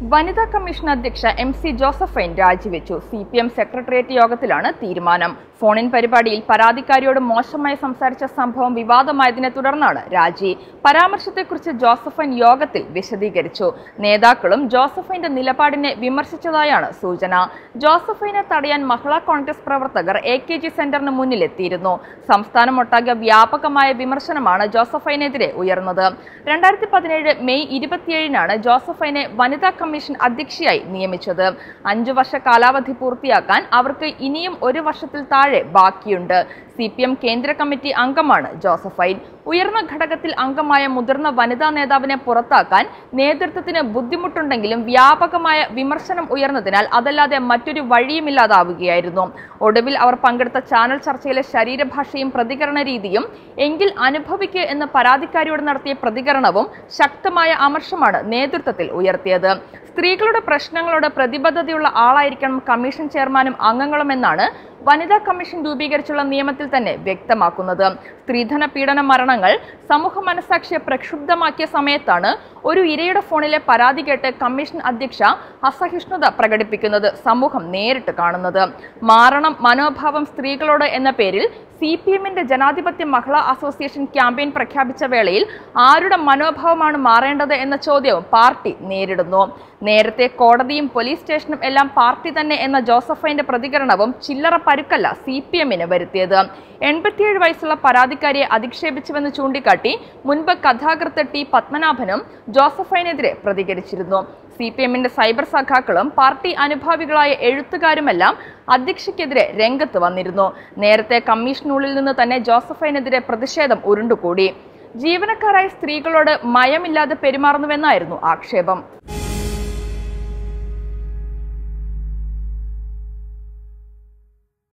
വനിതാ കമ്മീഷൻ അധ്യക്ഷ M C Josephine രാജിവെച്ചു സി പി എം സെക്രട്ടേറിയറ്റ് യോഗത്തിലാണ് തീരുമാനം ഫോണിൻ പരിപാടിയിൽ പരാതിക്കാരിയോട് മോശമായി സംസാരിച്ച സംഭവം വിവാദമായതിനെ തുടർന്നാണ് രാജി പരാമർശത്തെക്കുറിച്ച് ജോസഫൈൻ യോഗത്തിൽ വിശദീകരിച്ചു നേതാക്കളും ജോസഫൈന്റെ നിലപാടിനെ വിമർശിച്ചതായാണ് സൂചന ജോസഫൈനെ തടയാൻ മഹിളാ കോൺഗ്രസ് പ്രവർത്തകർ എ കെ ജി സെന്ററിന് മുന്നിലെത്തിയിരുന്നു സംസ്ഥാനമൊട്ടാകെ വ്യാപകമായ വിമർശനമാണ് ജോസഫൈനെതിരെ ഉയർന്നത് രണ്ടായിരത്തി പതിനേഴ് മെയ് ഇരുപത്തിയേഴിനാണ് ജോസഫൈനെ വനിതാ കമ്മീഷൻ അധ്യക്ഷയായി നിയമിച്ചത് അഞ്ചു വർഷ കാലാവധി പൂർത്തിയാക്കാൻ അവർക്ക് ഇനിയും ഒരു വർഷത്തിൽ താഴെ ബാക്കിയുണ്ട് സി പി എം കേന്ദ്ര കമ്മിറ്റി അംഗമാണ് ജോസഫൈൻ ഉയർന്ന ഘടകത്തിൽ അംഗമായ മുതിർന്ന വനിതാ നേതാവിനെ പുറത്താക്കാൻ നേതൃത്വത്തിന് ബുദ്ധിമുട്ടുണ്ടെങ്കിലും വ്യാപകമായ വിമർശനം ഉയർന്നതിനാൽ അതല്ലാതെ മറ്റൊരു വഴിയുമില്ലാതാവുകയായിരുന്നു ഒടുവിൽ അവർ പങ്കെടുത്ത ചാനൽ ചർച്ചയിലെ ശരീരഭാഷയും പ്രതികരണ രീതിയും എങ്കിൽ അനുഭവിക്കുക എന്ന പരാതിക്കാരിയോട് നടത്തിയ പ്രതികരണവും ശക്തമായ അമർഷമാണ് നേതൃത്വത്തിൽ ഉയർത്തിയത് സ്ത്രീകളുടെ പ്രശ്നങ്ങളോട് പ്രതിബദ്ധതയുള്ള ആളായിരിക്കണം കമ്മീഷൻ ചെയർമാനും അംഗങ്ങളും എന്നാണ് വനിതാ കമ്മീഷൻ രൂപീകരിച്ചുള്ള നിയമത്തിൽ തന്നെ വ്യക്തമാക്കുന്നത് സ്ത്രീധന പീഡന മരണങ്ങൾ സമൂഹ മനസാക്ഷിയെ പ്രക്ഷുബ്ധമാക്കിയ സമയത്താണ് ഒരു ഇരയുടെ ഫോണിലെ പരാതി കേട്ട് കമ്മീഷൻ അധ്യക്ഷ അസഹിഷ്ണുത പ്രകടിപ്പിക്കുന്നത് സമൂഹം നേരിട്ട് കാണുന്നത് മാറണം മനോഭാവം സ്ത്രീകളോട് എന്ന പേരിൽ സി പി എമ്മിന്റെ ജനാധിപത്യ മഹിളാ അസോസിയേഷൻ ക്യാമ്പയിൻ പ്രഖ്യാപിച്ച വേളയിൽ ആരുടെ മനോഭാവമാണ് മാറേണ്ടത് എന്ന ചോദ്യവും പാർട്ടി നേരിടുന്നു നേരത്തെ കോടതിയും പോലീസ് സ്റ്റേഷനും എല്ലാം പാർട്ടി തന്നെ എന്ന ജോസഫൈന്റെ പ്രതികരണവും ചില്ലറ പരുക്കല്ല സി പി എമ്മിന് വരുത്തിയത് എൺപത്തിയേഴ് വയസ്സുള്ള പരാതിക്കാരിയെ അധിക്ഷേപിച്ചുവെന്ന് ചൂണ്ടിക്കാട്ടി മുൻപ് കഥാകൃത്ത് ടി പത്മനാഭനും ജോസഫൈനെതിരെ പ്രതികരിച്ചിരുന്നു സി പി എമ്മിന്റെ സൈബർ സഖാക്കളും പാർട്ടി അനുഭാവികളായ എഴുത്തുകാരുമെല്ലാം അധ്യക്ഷയ്ക്കെതിരെ രംഗത്ത് വന്നിരുന്നു നേരത്തെ കമ്മീഷനുള്ളിൽ നിന്ന് തന്നെ ജോസഫൈനെതിരെ പ്രതിഷേധം ഉരുണ്ടുകൂടി ജീവനക്കാരായ സ്ത്രീകളോട് മയമില്ലാതെ പെരുമാറുന്നുവെന്നായിരുന്നു ആക്ഷേപം